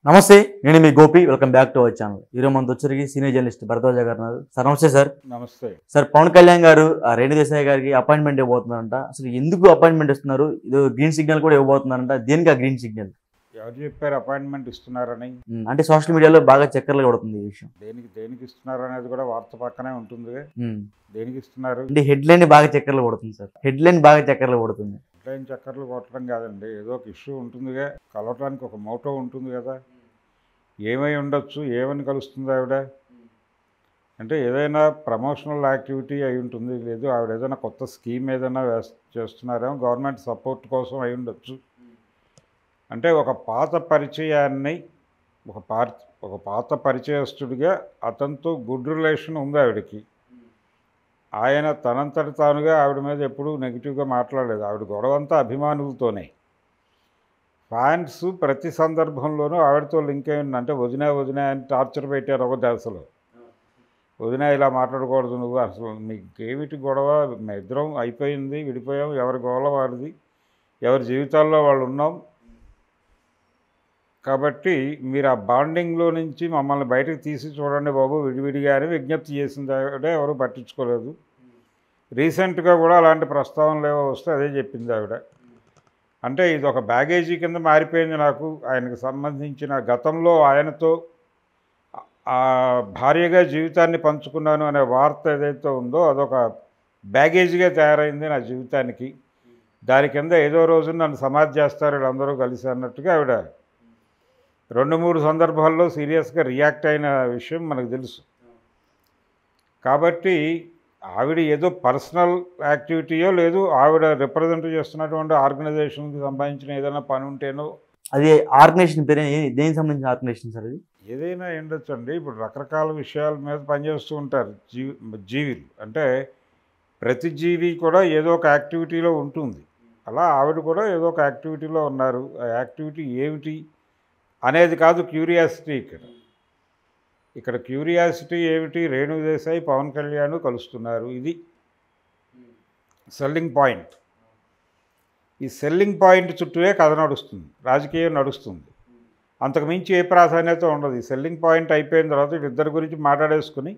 నమస్తే నేను మీ Gopi welcome back to our channel ఈరోజు మనతో వచ్చరికి సీనియర్ జర్నలిస్ట్ భరద్వాజ గారు ఉన్నారు సార్ నమస్తే సార్ నమస్తే సార్ పవన్ కళ్యాణ్ గారు ఆ రేణు దేశాయ్ గారికి అపాయింట్మెంట్ ఇవ్వబోతున్నారంట అసలు ఎందుకు అపాయింట్మెంట్ ఇస్తున్నారు ఇది గ్రీన్ సిగ్నల్ కూడా ఇవ్వబోతున్నారంట దేనికి ఆ గ్రీన్ సిగ్నల్ ఎవరు చెప్పారు అపాయింట్మెంట్ ఇస్తున్నారని ఉమ్, అంటే సోషల్ మీడియాలో బాగా చక్కర్లు కొడుతుంది ఈ విషయం దేనికి దేనికి ఇస్తున్నారు అనేది కూడా వార్త పక్కనే ఉంటుంది ఉమ్, దేనికి ఇస్తున్నారు అంటే హెడ్ లైన్ బాగా చక్కర్లు కొడుతుంది సార్ హెడ్ లైన్ బాగా చక్కర్లు కొడుతుంది ట్రైన్ చక్కర్లు కొట్టడం కాదండి ఏదో ఒక ఇష్యూ ఉంటుందిగా కలవటానికి ఒక మోటో ఉంటుంది కదా ఏమై ఉండొచ్చు ఏమని కలుస్తుంది ఆవిడ అంటే ఏదైనా ప్రమోషనల్ యాక్టివిటీ అయి ఉంటుంది లేదు ఆవిడ ఏదైనా కొత్త స్కీమ్ ఏదైనా వేస్ చేస్తున్నారేమో గవర్నమెంట్ సపోర్ట్ కోసం అయి ఉండొచ్చు అంటే ఒక పాత పరిచయాన్ని ఒక పార్ ఒక పాత పరిచయస్తుడిగా అతనితో గుడ్ రిలేషన్ ఉంది ఆవిడకి ఆయన తనంతటి తానుగా ఆవిడ మీద ఎప్పుడూ నెగిటివ్గా మాట్లాడలేదు ఆవిడ గొడవంతా అభిమానులతోనే ఫ్యాన్స్ ప్రతి సందర్భంలోనూ ఆవిడతో లింక్ అయి ఉంది అంటే వదిన వదిన అని టార్చర్ పెట్టారు ఒక దశలో వదిన ఇలా మాట్లాడకూడదు నువ్వు అసలు మీకేమిటి గొడవ మీ ఇద్దరం అయిపోయింది విడిపోయాం ఎవరి గోల వాడిది ఎవరి జీవితాల్లో వాళ్ళు ఉన్నాం కాబట్టి మీరు ఆ బాండింగ్లో నుంచి మమ్మల్ని బయటకు తీసి చూడండి బాబు విడివిడిగా అని విజ్ఞప్తి చేసింది ఆవిడ ఎవరు పట్టించుకోలేదు రీసెంట్గా కూడా అలాంటి ప్రస్తావనలు ఏవో వస్తే అదే చెప్పింది ఆవిడ అంటే ఇది ఒక బ్యాగేజీ కింద మారిపోయింది నాకు ఆయనకు సంబంధించిన గతంలో ఆయనతో ఆ భార్యగా జీవితాన్ని పంచుకున్నాను అనే వార్త ఏదైతే ఉందో అదొక బ్యాగేజీగా తయారైంది నా జీవితానికి దాని కింద ఏదో రోజు నన్ను సమాధి చేస్తారు వీళ్ళందరూ కలిసి అన్నట్టుగా ఆవిడ రెండు మూడు సందర్భాల్లో సీరియస్గా రియాక్ట్ అయిన విషయం మనకు తెలుసు కాబట్టి ఆవిడ ఏదో పర్సనల్ యాక్టివిటీయో లేదు ఆవిడ రిప్రజెంట్ చేస్తున్నటువంటి ఆర్గనైజేషన్కి సంబంధించిన ఏదైనా పని ఉంటేనో అది ఆర్గనైజేషన్ పేరు ఏ- దేనికి సంబంధించిన ఆర్గనైజేషన్ సార్ అది ఏదైనా ఉండొచ్చండి ఇప్పుడు రకరకాల విషయాల మీద పనిచేస్తూ ఉంటారు జీవి జీవిలు అంటే ప్రతి జీవి కూడా ఏదో ఒక యాక్టివిటీలో ఉంటుంది అలా ఆవిడ కూడా ఏదో ఒక యాక్టివిటీలో ఉన్నారు ఆ యాక్టివిటీ ఏమిటి అనేది కాదు క్యూరియాసిటీ ఇక్కడ ఇక్కడ క్యూరియాసిటీ ఏమిటి రేణు దేశాయి పవన్ కళ్యాణ్ కలుస్తున్నారు ఇది సెల్లింగ్ పాయింట్ ఈ సెల్లింగ్ పాయింట్ చుట్టూనే కథ నడుస్తుంది రాజకీయం నడుస్తుంది అంతకు మించి ఏ ప్రాధాన్యత ఉండదు ఈ సెల్లింగ్ పాయింట్ అయిపోయిన తర్వాత వీళ్ళిద్దరి గురించి మాట్లాడేసుకుని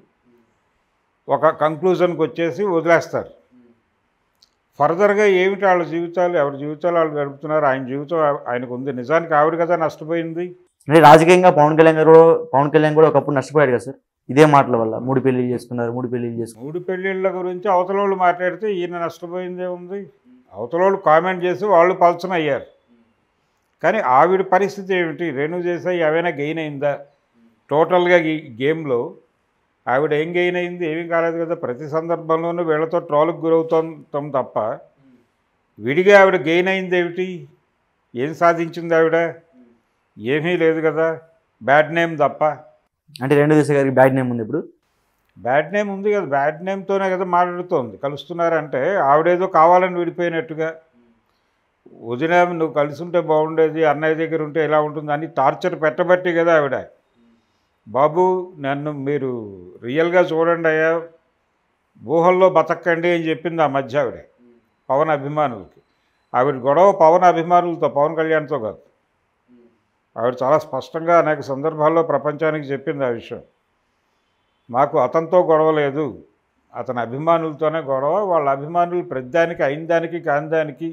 ఒక కంక్లూజన్కి వచ్చేసి వదిలేస్తారు ఫర్దర్గా ఏమిటి వాళ్ళ జీవితాలు ఎవరి జీవితాలు వాళ్ళు గడుపుతున్నారు ఆయన జీవితం ఆ- ఆయనకు ఉంది నిజానికి ఆవిడ కదా నష్టపోయింది అంటే రాజకీయంగా పవన్ కళ్యాణ్ గారు పవన్ కళ్యాణ్ కూడా ఒకప్పుడు నష్టపోయాడు కదా సార్ ఇదే మాటల వల్ల మూడు పెళ్లిళ్ళు చేసుకున్నారు మూడు పెళ్లిళ్ళు చేసుకున్నారు మూడు పెళ్ళిళ్ళ గురించి అవతల వాళ్ళు మాట్లాడితే ఈయన నష్టపోయిందే ఉంది అవతల వాళ్ళు కామెంట్ చేసి వాళ్ళు పలచన అయ్యారు కానీ ఆవిడ పరిస్థితి ఏమిటి రేణు చేసా ఏమైనా గెయిన్ అయిందా టోటల్గా ఈ గేమ్లో ఆవిడ ఏం గెయిన్ అయింది ఏమీ కాలేదు కదా ప్రతి సందర్భంలోనూ వీళ్ళతో ట్రోల్కి గురవుతాం తప్ప విడిగా ఆవిడ గెయిన్ అయింది ఏమిటి ఏం సాధించింది ఆవిడ ఏమీ లేదు కదా బ్యాడ్ నేమ్ తప్ప అంటే రెండు దేశ గారికి బ్యాడ్ నేమ్ ఉంది ఇప్పుడు బ్యాడ్ నేమ్ ఉంది కదా బ్యాడ్ నేమ్తోనే కదా మాట్లాడుతోంది కలుస్తున్నారంటే ఆవిడేదో కావాలని విడిపోయినట్టుగా వదిన నువ్వు కలిసి ఉంటే బాగుండేది అన్నయ్య దగ్గర ఉంటే ఎలా ఉంటుంది అని టార్చర్ పెట్టబట్టి కదా ఆవిడ బాబు నన్ను మీరు రియల్గా చూడండి అయ్యా ఊహల్లో బతకండి అని చెప్పింది ఆ మధ్య ఆవిడ పవన్ అభిమానులకి ఆవిడ గొడవ పవన్ అభిమానులతో పవన్ కళ్యాణ్తో కాదు ఆవిడ చాలా స్పష్టంగా అనేక సందర్భాల్లో ప్రపంచానికి చెప్పింది ఆ విషయం మాకు అతనితో గొడవ లేదు అతని అభిమానులతోనే గొడవ వాళ్ళ అభిమానులు ప్రతిదానికి అయిన దానికి కాని దానికి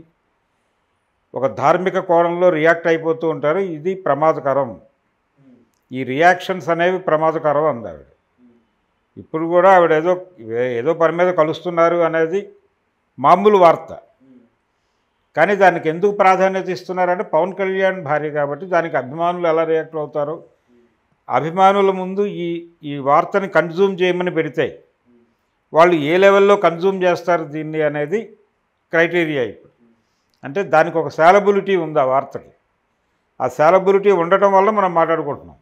ఒక ధార్మిక కోణంలో రియాక్ట్ అయిపోతూ ఉంటారు ఇది ప్రమాదకరం ఈ రియాక్షన్స్ అనేవి ప్రమాదకరం అంది ఆవిడ ఇప్పుడు కూడా ఆవిడ ఏదో ఏదో పని మీద కలుస్తున్నారు అనేది మామూలు వార్త కానీ దానికి ఎందుకు ప్రాధాన్యత ఇస్తున్నారంటే పవన్ కళ్యాణ్ భార్య కాబట్టి దానికి అభిమానులు ఎలా రియాక్ట్ అవుతారో అభిమానుల ముందు ఈ ఈ వార్తని కన్జ్యూమ్ చేయమని పెడితే వాళ్ళు ఏ లెవెల్లో కన్జ్యూమ్ చేస్తారు దీన్ని అనేది క్రైటీరియా ఇప్పుడు అంటే దానికి ఒక శాలబిలిటీ ఉంది ఆ వార్తకి ఆ శాలబిలిటీ ఉండటం వల్ల మనం మాట్లాడుకుంటున్నాం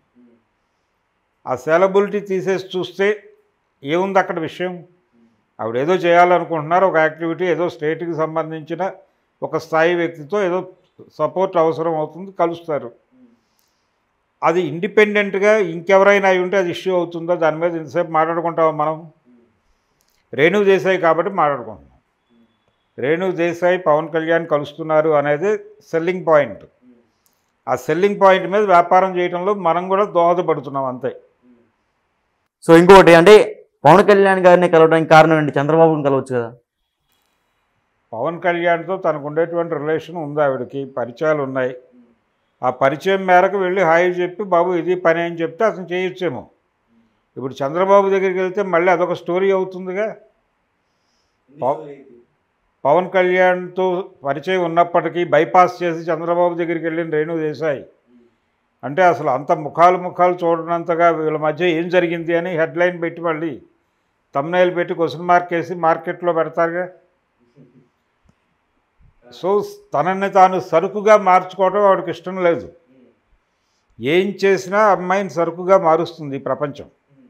ఆ శాలబిలిటీ తీసేసి చూస్తే ఏముంది అక్కడ విషయం ఆవిడ ఏదో చేయాలనుకుంటున్నారు ఒక యాక్టివిటీ ఏదో స్టేట్కి సంబంధించిన ఒక స్థాయి వ్యక్తితో ఏదో సపోర్ట్ అవసరం అవుతుంది కలుస్తారు అది ఇండిపెండెంట్గా ఇంకెవరైనా అయి ఉంటే అది ఇష్యూ అవుతుందో దాని మీద ఇంతసేపు మాట్లాడుకుంటాం మనం రేణు దేశాయి కాబట్టి మాట్లాడుకుంటున్నాం రేణు దేశాయి పవన్ కళ్యాణ్ కలుస్తున్నారు అనేది సెల్లింగ్ పాయింట్ ఆ సెల్లింగ్ పాయింట్ మీద వ్యాపారం చేయడంలో మనం కూడా దోహదపడుతున్నాం అంతే సో ఇంకొకటి అంటే పవన్ కళ్యాణ్ గారిని కలవడానికి కారణం ఏంటి చంద్రబాబుని కలవచ్చు కదా పవన్ కళ్యాణ్తో తనకు ఉండేటువంటి రిలేషన్ ఉంది ఆవిడకి పరిచయాలు ఉన్నాయి ఆ పరిచయం మేరకు వెళ్ళి హాయి చెప్పి బాబు ఇది పని అని చెప్తే అతను చేయొచ్చేమో ఇప్పుడు చంద్రబాబు దగ్గరికి వెళ్తే మళ్ళీ అదొక స్టోరీ అవుతుందిగా పవ- పవన్ కళ్యాణ్తో పరిచయం ఉన్నప్పటికీ బైపాస్ చేసి చంద్రబాబు దగ్గరికి వెళ్ళిన రేణు దేశాయి అంటే అసలు అంత ముఖాలు ముఖాలు చూడనంతగా వీళ్ళ మధ్య ఏం జరిగింది అని హెడ్లైన్ పెట్టి మళ్ళీ తమ్నైల్ పెట్టి క్వశ్చన్ మార్క్ వేసి మార్కెట్లో పెడతారుగా సో తనని తాను సరుకుగా మార్చుకోవడం ఆవిడకి ఇష్టం లేదు ఏం చేసినా అమ్మాయిని సరుకుగా మారుస్తుంది ఈ ప్రపంచం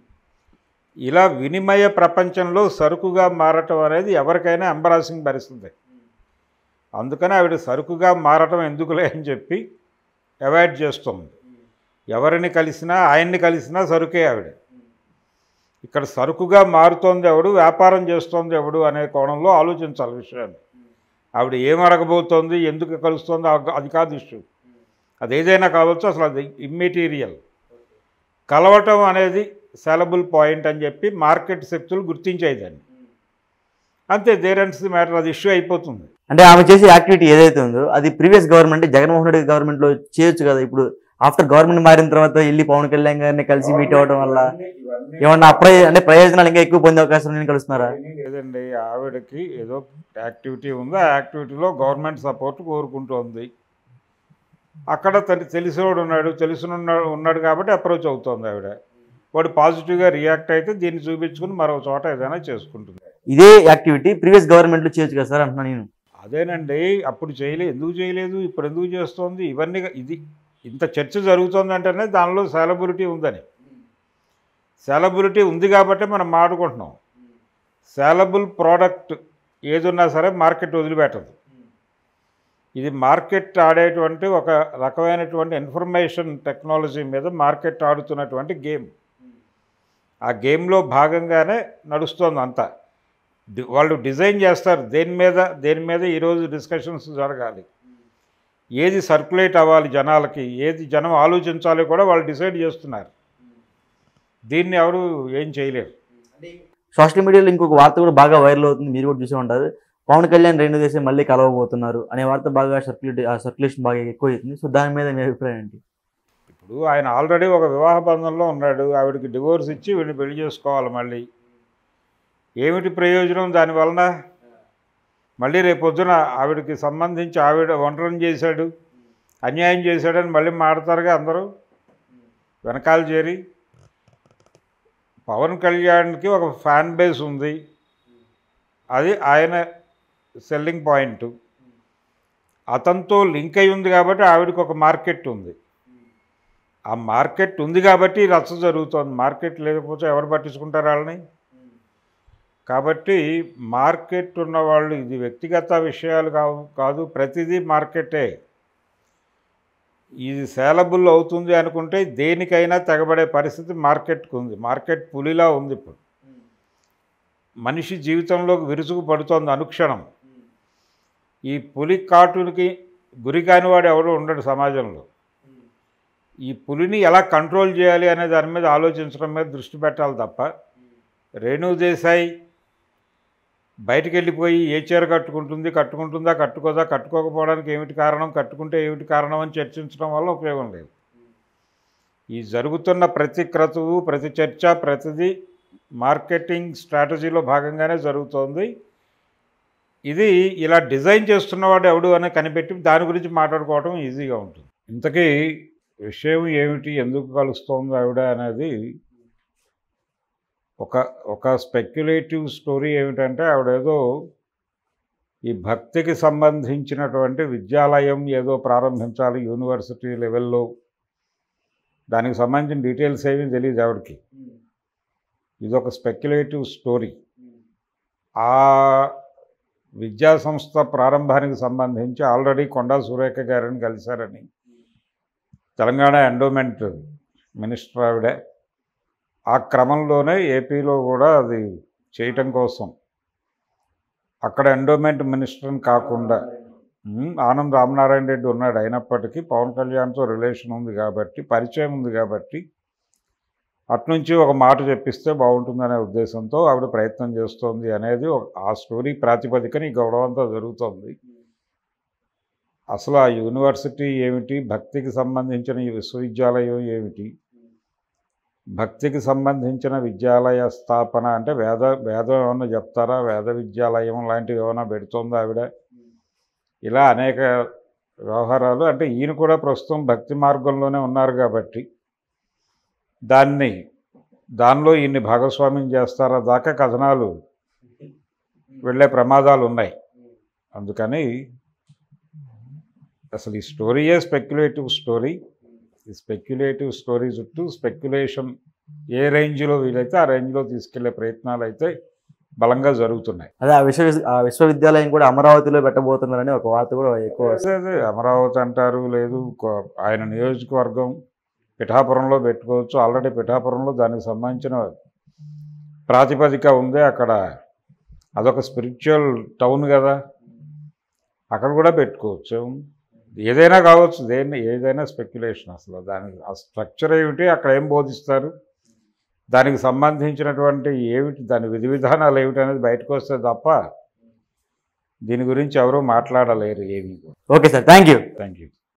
ఇలా వినిమయ ప్రపంచంలో సరుకుగా మారటం అనేది ఎవరికైనా ఎంబరాసింగ్ పరిస్థితి అందుకని ఆవిడ సరుకుగా మారటం ఎందుకులే అని చెప్పి అవాయిడ్ చేస్తుంది ఎవరిని కలిసినా ఆయన్ని కలిసినా సరుకే ఆవిడ ఇక్కడ సరుకుగా మారుతోంది ఎవడు వ్యాపారం చేస్తోంది ఎవడు అనే కోణంలో ఆలోచించాలి విషయాన్ని ఆవిడ ఏం అడగబోతోంది ఎందుకు కలుస్తోంది ఆ- అది కాదు ఇష్యూ అది ఏదైనా కావచ్చు అసలు అది ఇమ్మెటీరియల్ కలవటం అనేది సెలబుల్ పాయింట్ అని చెప్పి మార్కెట్ శక్తులు గుర్తించాయి దాన్ని అంతే దేరెంట్స్ ది మ్యాటర్ అది ఇష్యూ అయిపోతుంది అంటే ఆమె చేసే యాక్టివిటీ ఏదైతే ఉందో అది previous government Jaganmohan Reddy government లో చేయొచ్చు కదా ఇప్పుడు ఆఫ్టర్ గవర్నమెంట్ మారిన తర్వాత వెళ్ళి పవన్ కళ్యాణ్ గారిని కలిసి మీట్ అవ్వడం వల్ల ఏమన్నా అప్రయ అంటే ప్రయోజనాలు ఇంకా ఎక్కువ పొందే అవకాశం నేను కలుస్తున్నారా లేదండి ఆవిడకి ఏదో యాక్టివిటీ ఉంది ఆ యాక్టివిటీలో గవర్నమెంట్ సపోర్ట్ కోరుకుంటోంది అక్కడ తన తెలిసినోడు ఉన్నాడు తెలిసిన ఉన్నాడు కాబట్టి అప్రోచ్ అవుతోంది ఆవిడ వాడు పాజిటివ్గా రియాక్ట్ అయితే దీన్ని చూపించుకుని మరో చోట ఏదైనా చేసుకుంటుంది ఇదే యాక్టివిటీ ప్రీవియస్ గవర్నమెంట్ లో చేయొచ్చు కదా సార్ అంటున్నా నేను అదేనండి అప్పుడు చేయలేదు ఎందుకు చేయలేదు ఇప్పుడు ఎందుకు చేస్తోంది ఇవన్నీ ఇది ఇంత చర్చ జరుగుతోంది అంటేనే దానిలో సెలబిలిటీ ఉందని సెలబిలిటీ ఉంది కాబట్టి మనం మాట్లాడుకుంటున్నాం సెలబుల్ ప్రోడక్ట్ ఏదున్నా సరే మార్కెట్ వదిలిపెట్టదు ఇది మార్కెట్ ఆడేటువంటి ఒక రకమైనటువంటి ఇన్ఫర్మేషన్ టెక్నాలజీ మీద మార్కెట్ ఆడుతున్నటువంటి గేమ్ ఆ గేమ్లో భాగంగానే నడుస్తోంది అంతా డి- వాళ్ళు డిజైన్ చేస్తారు దేని మీద దేని మీద ఈరోజు డిస్కషన్స్ జరగాలి ఏది సర్క్యులేట్ అవ్వాలి జనాలకి ఏది జనం ఆలోచించాలి కూడా వాళ్ళు డిసైడ్ చేస్తున్నారు దీన్ని ఎవరు ఏం చేయలేరు సోషల్ మీడియాలో ఇంకొక వార్త కూడా బాగా వైరల్ అవుతుంది మీరు కూడా చూసే ఉంటారు పవన్ కళ్యాణ్ రెండు దేశం మళ్ళీ కలవబోతున్నారు అనే వార్త బాగా సర్క్యులేట్ సర్క్యులేషన్ బాగా ఎక్కువ అవుతుంది సో దాని మీద మీ అభిప్రాయం ఏంటి ఇప్పుడు ఆయన ఆల్రెడీ ఒక వివాహ బంధంలో ఉన్నాడు ఆవిడకి డివోర్స్ ఇచ్చి వీడిని పెళ్లి చేసుకోవాలి మళ్ళీ ఏమిటి ప్రయోజనం దాని వలన మళ్ళీ రేపు పొద్దున ఆవిడకి సంబంధించి ఆవిడ ఒంటరిని చేశాడు అన్యాయం చేశాడని మళ్ళీ మాడతారుగా అందరూ వెనకాల చేరి పవన్ కళ్యాణ్కి ఒక ఫ్యాన్ బేస్ ఉంది అది ఆయన సెల్లింగ్ పాయింట్ అతనితో లింక్ అయి ఉంది కాబట్టి ఆవిడకి ఒక మార్కెట్ ఉంది ఆ మార్కెట్ ఉంది కాబట్టి ఈ రచ్చ జరుగుతోంది మార్కెట్ లేకపోతే ఎవరు పట్టించుకుంటారు వాళ్ళని కాబట్టి మార్కెట్ ఉన్నవాళ్ళు ఇది వ్యక్తిగత విషయాలు కావు కాదు ప్రతిదీ మార్కెటే ఇది సేలబుల్ అవుతుంది అనుకుంటే దేనికైనా తెగబడే పరిస్థితి మార్కెట్కి ఉంది మార్కెట్ పులిలా ఉంది ఇప్పుడు మనిషి జీవితంలోకి విరుచుకు పడుతోంది అనుక్షణం ఈ పులి కాటునికి గురి కానివాడు ఎవడు ఉండడు సమాజంలో ఈ పులిని ఎలా కంట్రోల్ చేయాలి అనే దాని మీద ఆలోచించడం మీద దృష్టి పెట్టాలి తప్ప రేణు దేశాయ్ బయటికి వెళ్ళిపోయి ఏ చీర కట్టుకుంటుంది కట్టుకుంటుందా కట్టుకోదా కట్టుకోకపోవడానికి ఏమిటి కారణం కట్టుకుంటే ఏమిటి కారణం అని చర్చించడం వల్ల ఉపయోగం లేదు ఈ జరుగుతున్న ప్రతి క్రతువు ప్రతి చర్చ ప్రతిదీ మార్కెటింగ్ స్ట్రాటజీలో భాగంగానే జరుగుతోంది ఇది ఇలా డిజైన్ చేస్తున్నవాడు ఎవడు అని కనిపెట్టి దాని గురించి మాట్లాడుకోవడం ఈజీగా ఉంటుంది ఇంతకీ విషయం ఏమిటి ఎందుకు కలుస్తోంది ఆవిడ అనేది ఒక ఒక స్పెక్యులేటివ్ స్టోరీ ఏమిటంటే ఆవిడ ఏదో ఈ భక్తికి సంబంధించినటువంటి విద్యాలయం ఏదో ప్రారంభించాలి యూనివర్సిటీ లెవెల్లో దానికి సంబంధించిన డీటెయిల్స్ ఏమీ తెలియదు ఆవిడకి ఇది ఒక స్పెక్యులేటివ్ స్టోరీ ఆ విద్యా సంస్థ ప్రారంభానికి సంబంధించి ఆల్రెడీ కొండా సురేఖ గారిని కలిశారని తెలంగాణ ఎండోమెంట్ మినిస్టర్ ఆవిడ ఆ క్రమంలోనే ఏపీలో కూడా అది చేయటం కోసం అక్కడ ఎండోమెంట్ మినిస్టర్ని కాకుండా ఉమ్, ఆనంద్ రామనారాయణ రెడ్డి ఉన్నాడు అయినప్పటికీ పవన్ కళ్యాణ్తో రిలేషన్ ఉంది కాబట్టి పరిచయం ఉంది కాబట్టి అట్నుంచి ఒక మాట చెప్పిస్తే బాగుంటుందనే ఉద్దేశంతో ఆవిడ ప్రయత్నం చేస్తోంది అనేది ఒక- ఆ స్టోరీ ప్రాతిపదికన ఈ గొడవ అంతా జరుగుతోంది అసలు ఆ యూనివర్సిటీ ఏమిటి భక్తికి సంబంధించిన ఈ విశ్వవిద్యాలయం ఏమిటి భక్తికి సంబంధించిన విద్యాలయ స్థాపన అంటే వేద వేదం ఏమన్నా చెప్తారా వేద విద్యాలయం లాంటివి ఏమైనా పెడుతోందా ఆవిడ ఇలా అనేక వ్యవహారాలు అంటే ఈయన కూడా ప్రస్తుతం భక్తి మార్గంలోనే ఉన్నారు కాబట్టి దాన్ని దానిలో ఈయన్ని భాగస్వామ్యం చేస్తారా దాకా కథనాలు వెళ్ళే ప్రమాదాలు ఉన్నాయి అందుకని అసలు ఈ స్టోరీయే స్పెక్యులేటివ్ స్టోరీ ఈ స్పెక్యులేటివ్ స్టోరీ చుట్టూ స్పెక్యులేషన్ ఏ రేంజ్లో వీలైతే ఆ రేంజ్లో తీసుకెళ్లే ప్రయత్నాలు అయితే బలంగా జరుగుతున్నాయి అదే ఆ విశ్వ ఆ విశ్వవిద్యాలయం కూడా అమరావతిలో పెట్టబోతున్నారని ఒక వార్త కూడా ఎక్కువ వస్తుంది. అదే అదే అమరావతి అంటారు లేదు కొ- ఆయన నియోజకవర్గం పిఠాపురంలో పెట్టుకోవచ్చు ఆల్రెడీ పిఠాపురంలో దానికి సంబంధించిన ప్రాతిపదిక ఉంది అక్కడ అదొక స్పిరిచువల్ టౌన్ కదా అక్కడ కూడా పెట్టుకోవచ్చు ఏదైనా కావచ్చు దేన్ని ఏదైనా స్పెక్యులేషన్ అసలు దానికి ఆ స్ట్రక్చర్ ఏమిటి అక్కడ ఏం బోధిస్తారు దానికి సంబంధించినటువంటి ఏమిటి దాని విధి విధానాలు ఏమిటి అనేది బయటకు వస్తే తప్ప దీని గురించి ఎవరూ మాట్లాడలేరు ఏమీ okay sir thank you thank you